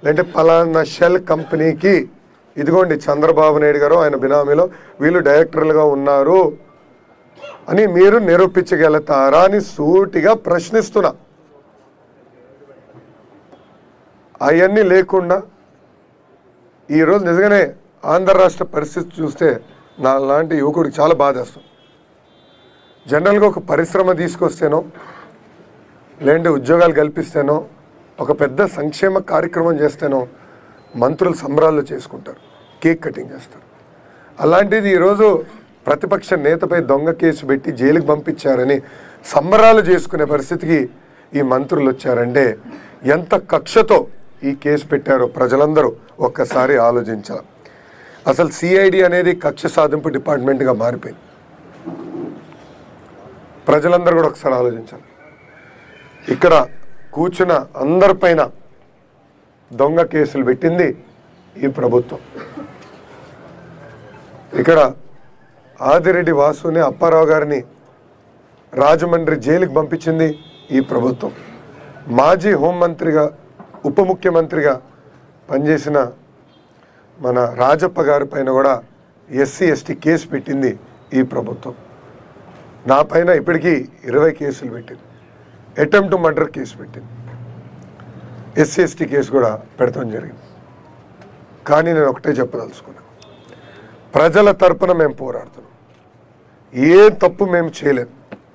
లేదంటే పలానా షెల్ కంపెనీకి ఇదిగోండి చంద్రబాబు నాయుడు గారు ఆయన బినామీలో వీళ్ళు డైరెక్టర్లుగా ఉన్నారు అని మీరు నిరూపించగలుగుతారా అని సూటిగా ప్రశ్నిస్తున్నా అవన్నీ లేకుండా ఈరోజు నిజంగానే ఆంధ్ర రాష్ట్ర పరిస్థితి చూస్తే నా లాంటి యువకుడికి చాలా బాధేస్తుంది జనరల్గా ఒక పరిశ్రమ తీసుకొస్తేనో లేదంటే ఉద్యోగాలు కల్పిస్తేనో ఒక పెద్ద సంక్షేమ కార్యక్రమం చేస్తేనో మంత్రులు సంబరాలు చేసుకుంటారు కేక్ కటింగ్ చేస్తారు అలాంటిది ఈరోజు ప్రతిపక్ష నేతపై దొంగ కేసు పెట్టి జైలుకి పంపించారని సంబరాలు చేసుకునే పరిస్థితికి ఈ మంత్రులు వచ్చారంటే ఎంత కక్షతో ఈ కేసు పెట్టారో ప్రజలందరూ ఒక్కసారి ఆలోచించాలి అసలు సిఐడి అనేది కక్ష సాధింపు డిపార్ట్మెంట్గా మారిపోయింది ప్రజలందరూ కూడా ఒకసారి ఆలోచించాలి ఇక్కడ కూర్చున్న అందరిపైన దొంగ కేసులు పెట్టింది ఈ ప్రభుత్వం ఇక్కడ ఆదిరెడ్డి వాసుని అప్పారావు గారిని రాజమండ్రి జైలుకి పంపించింది ఈ ప్రభుత్వం మాజీ హోంమంత్రిగా ఉప ముఖ్యమంత్రిగా పనిచేసిన మన రాజప్ప గారి పైన కూడా ఎస్సీ ఎస్టీ కేసు పెట్టింది ఈ ప్రభుత్వం నా పైన ఇప్పటికీ ఇరవై కేసులు పెట్టింది అటెంప్ట్ మర్డర్ కేసు పెట్టింది ఎస్సీ ఎస్టీ కేసు కూడా పెడతాం జరిగింది కానీ నేను ఒకటే చెప్పదలుచుకున్నాను ప్రజల తరపున మేము పోరాడుతున్నాం ఏ తప్పు మేము చేయలేం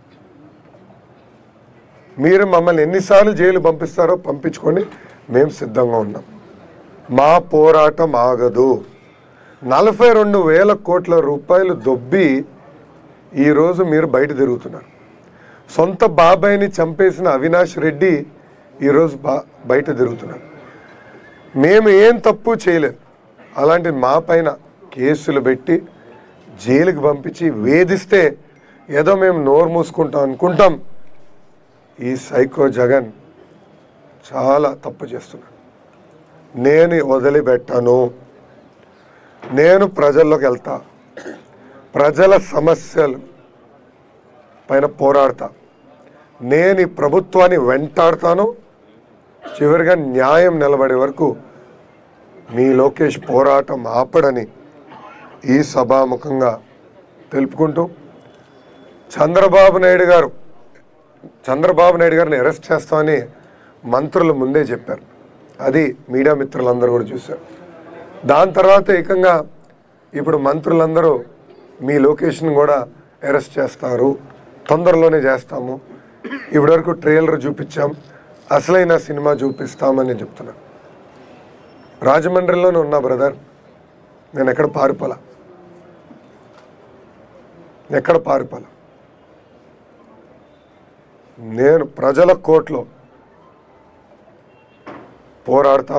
మీరు మమ్మల్ని ఎన్నిసార్లు జైలు పంపిస్తారో పంపించుకొని మేము సిద్ధంగా ఉన్నాం మా పోరాటం ఆగదు నలభై రెండు వేల కోట్ల రూపాయలు దొబ్బి ఈరోజు మీరు బయట తిరుగుతున్నారు సొంత బాబాయిని చంపేసిన అవినాష్ రెడ్డి ఈరోజు బా బయట తిరుగుతున్నారు మేము ఏం తప్పు చేయలేదు అలాంటి మా పైన కేసులు పెట్టి జైలుకి పంపించి వేధిస్తే ఏదో మేము నోరు మూసుకుంటాం అనుకుంటాం ఈ సైకో జగన్ చాలా తప్పు చేస్తున్నాడు నేను వదిలిపెట్టను నేను ప్రజల్లోకి వెళ్తా ప్రజల సమస్యలు పైన పోరాడతా నేను ఈ ప్రభుత్వాన్ని వెంటాడుతాను చివరిగా న్యాయం నిలబడే వరకు మీ లోకేష్ పోరాటం ఆపడని ఈ సభాముఖంగా తెలుపుకుంటూ చంద్రబాబు నాయుడు గారు చంద్రబాబు నాయుడు గారిని అరెస్ట్ చేస్తామని మంత్రులు ముందే చెప్పారు అది మీడియా మిత్రులందరూ కూడా చూశారు దాని తర్వాత ఏకంగా ఇప్పుడు మంత్రులందరూ మీ లొకేషన్ కూడా అరెస్ట్ చేస్తారు తొందరలోనే చేస్తాము ఇప్పటివరకు ట్రైలర్ చూపించాం అసలైన సినిమా చూపిస్తామని చెప్తున్నారు రాజమండ్రిలోనే ఉన్నా బ్రదర్ నేను ఎక్కడ పారిపోలా ఎక్కడ పారిపోలా నేను ప్రజల కోర్టులో పోరాడతా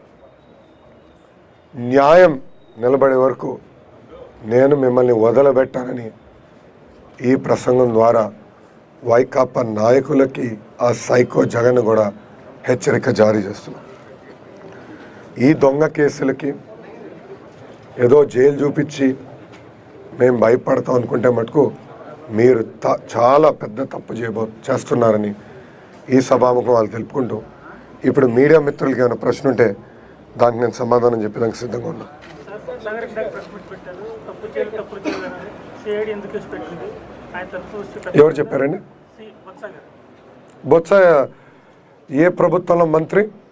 న్యాయం నిలబడే వరకు నేను మిమ్మల్ని వదలబెట్టానని ఈ ప్రసంగం ద్వారా వైకాపా నాయకులకి ఆ సైకో జగన్ కూడా హెచ్చరిక జారీ చేస్తున్నాం ఈ దొంగ కేసులకి ఏదో జైలు చూపించి మేము భయపడతాం అనుకుంటే మటుకు మీరు త- చాలా పెద్ద తప్పు చేయబో చేస్తున్నారని ఈ సభాముఖం వాళ్ళు తెలుపుకుంటూ ఇప్పుడు మీడియా మిత్రులకి ఏమైనా ప్రశ్న ఉంటే దానికి నేను సమాధానం చెప్పేదానికి సిద్ధంగా ఉన్నాను సంగారెడ్డి దాకా ప్రెస్ మీట్ పెట్టారు తప్పు చేయాలి తప్పు చేయాలని సిఐడి ఎందుకు కేసు పెట్టింది ఆయన తరఫు వస్తే తప్పు ఎవరు చెప్పారండి సి వత్స గారు బొత్స ఏ ప్రభుత్వంలో మంత్రి